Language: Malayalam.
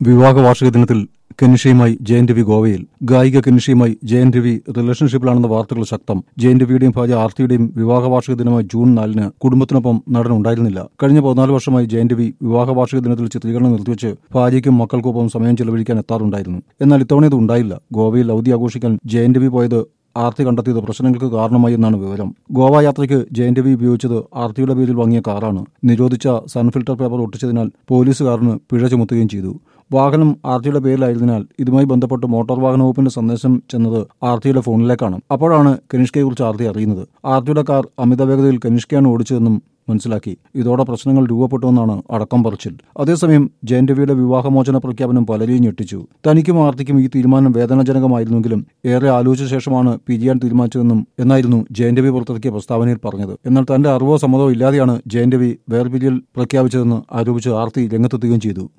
വിവാഹ വാർഷിക ദിനത്തിൽ കെനിഷയുമായി ജയൻ രവി ഗോവയിൽ ഗായിക കെനിഷയുമായി ജയൻ രവി റിലേഷൻഷിപ്പിലാണെന്ന വാർത്തകൾ ശക്തം ജയൻ രവിയുടെയും ഭാര്യ ആർത്തിയുടെയും വിവാഹ വാർഷിക ദിനമായ ജൂൺ നാലിന് കുടുംബത്തിനൊപ്പം നടൻ ഉണ്ടായിരുന്നില്ല കഴിഞ്ഞ പതിനാല് വർഷമായി ജയൻ രവി വിവാഹ വാർഷിക ദിനത്തിൽ ചിത്രീകരണം നിർത്തിവെച്ച് ഭാര്യയ്ക്കും മക്കൾക്കൊപ്പം സമയം ചെലവഴിക്കാൻ എത്താറുണ്ടായിരുന്നു എന്നാൽ ഇത്തവണ ഇത് ഉണ്ടായില്ല ഗോവയിൽ അവധി ആഘോഷിക്കാൻ ജയൻ രവി പോയത് ആർത്തി കണ്ടെത്തിയത് പ്രശ്നങ്ങൾക്ക് കാരണമായി എന്നാണ് വിവരം ഗോവ യാത്രയ്ക്ക് ജയൻ രവി ഉപയോഗിച്ചത് ആർത്തിയുടെ പേരിൽ വാങ്ങിയ കാറാണ് നിരോധിച്ച സൺഫിൽട്ടർ പേപ്പർ ഒട്ടിച്ചതിനാൽ പോലീസുകാരന് പിഴ ചുമത്തുകയും ചെയ്തു വാഹനം ആർത്തിയുടെ പേരിലായതിനാൽ ഇതുമായി ബന്ധപ്പെട്ട് മോട്ടോർ വാഹന വകുപ്പിന്റെ സന്ദേശം ചെന്നത് ആർത്തിയുടെ ഫോണിലേക്കാണ് അപ്പോഴാണ് കനിഷ്കയെക്കുറിച്ച് ആർത്തി അറിയുന്നത് ആർത്തിയുടെ കാർ അമിത വേഗതയിൽ കനിഷ്കയാണ് ഓടിച്ചതെന്നും മനസ്സിലാക്കി ഇതോടെ പ്രശ്നങ്ങൾ രൂപപ്പെട്ടുവെന്നാണ് അടക്കം പറച്ചിൽ അതേസമയം ജയൻ രവിയുടെ വിവാഹമോചന പ്രഖ്യാപനം പലരെയും ഞെട്ടിച്ചു തനിക്കും ആർത്തിക്കും ഈ തീരുമാനം വേദനാജനകമായിരുന്നെങ്കിലും ഏറെ ആലോചിച്ച ശേഷമാണ് പിരിയാൻ തീരുമാനിച്ചതെന്നും എന്നായിരുന്നു ജയൻ രവി പുറത്തിറക്കിയ പ്രസ്താവനയിൽ പറഞ്ഞത് എന്നാൽ തന്റെ അറിവോ സമ്മതമോ ഇല്ലാതെയാണ് ജയൻ രവി വേർപിരിയൽ പ്രഖ്യാപിച്ചതെന്ന് ആരോപിച്ച് ആർത്തി രംഗത്തെത്തുകയും ചെയ്തു